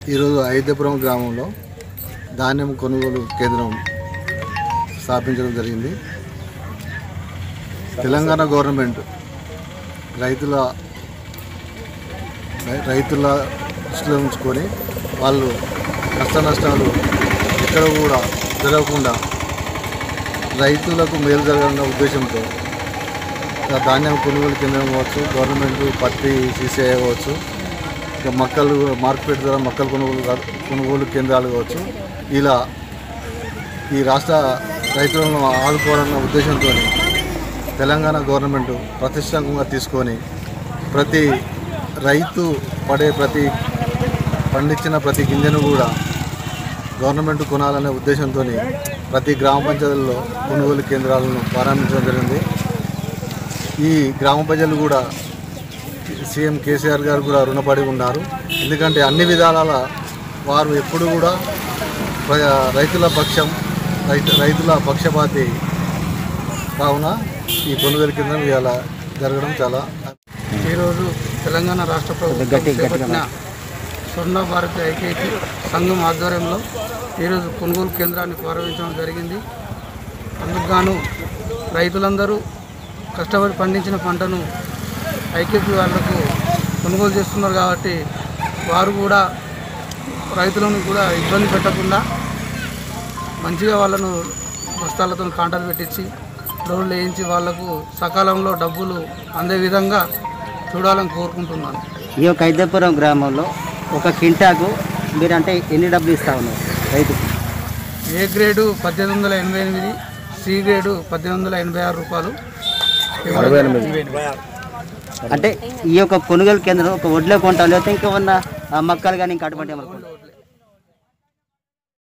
ఈరోజు అయోధ్యపురం గ్రామంలో ధాన్యం కొనుగోలు కేంద్రం స్థాపించడం జరిగింది తెలంగాణ గవర్నమెంట్ రైతుల రై- రైతుల దృష్టిలో ఉంచుకొని వాళ్ళు కష్ట నష్టాలు ఎక్కడ కూడా జరగకుండా రైతులకు మేలు జరగాలన్న ఉద్దేశంతో ఇక ధాన్యం కొనుగోలు కేంద్రం కావచ్చు గవర్నమెంట్ పత్తి సీసీఐ కావచ్చు ఇక మొక్కలు మార్కెట్ ద్వారా మొక్కలు కొనుగోలు కా- కొనుగోలు కేంద్రాలు కావచ్చు ఇలా ఈ రాష్ట్ర రైతులను ఆదుకోవాలన్న ఉద్దేశంతో తెలంగాణ గవర్నమెంట్ ప్రతిష్టాత్మకంగా తీసుకొని ప్రతి రైతు పడే ప్రతి పండించిన ప్రతి గింజను కూడా గవర్నమెంట్ కొనాలనే ఉద్దేశంతో ప్రతి గ్రామ పంచాయతీల్లో కొనుగోలు కేంద్రాలను ప్రారంభించడం జరిగింది ఈ గ్రామ ప్రజలు కూడా సీఎం కేసీఆర్ గారు కూడా రుణపడి ఉన్నారు ఎందుకంటే అన్ని విధాల వారు ఎప్పుడు కూడా ప్ర- రైతుల పక్షం రైతు రైతుల పక్షపాతి కావున ఈ కొనుగోలు కేంద్రం ఇవాళ జరగడం చాలా ఈరోజు తెలంగాణ రాష్ట్ర ప్రభుత్వం చేపట్టిన స్వర్ణ భారతి ఐకేపీ సంఘం ఆధ్వర్యంలో ఈరోజు కొనుగోలు కేంద్రాన్ని ప్రారంభించడం జరిగింది అందుకు గాను రైతులందరూ కష్టపడి పండించిన పంటను ఐకేపీ వాళ్లకు కొనుగోలు చేస్తున్నారు కాబట్టి వారు కూడా రైతులను కూడా ఇబ్బంది పెట్టకుండా మంచిగా వాళ్ళను బస్తాలతో కాంటాలు పెట్టించి లోన్లు వేయించి వాళ్లకు సకాలంలో డబ్బులు అందే విధంగా చూడాలని కోరుకుంటున్నాను ఈ యొక్క ఐద్యపురం గ్రామంలో ఒక కింటాకు మీరంటే ఎన్ని డబ్బులు ఇస్తా ఉన్నారు రైతుకు ఏ గ్రేడు పద్దెనిమిది వందల ఎనభై ఎనిమిది సి గ్రేడు పద్దెనిమిది వందల ఎనభై ఆరు రూపాయలు అంటే ఈ యొక్క కొనుగోలు కేంద్రం ఒక వడ్లే కొంటాం లేకపోతే ఇంకా ఉన్న ఆ, మక్కలు కానీ ఇంకా అటువంటి ఏమైనా కొంటాం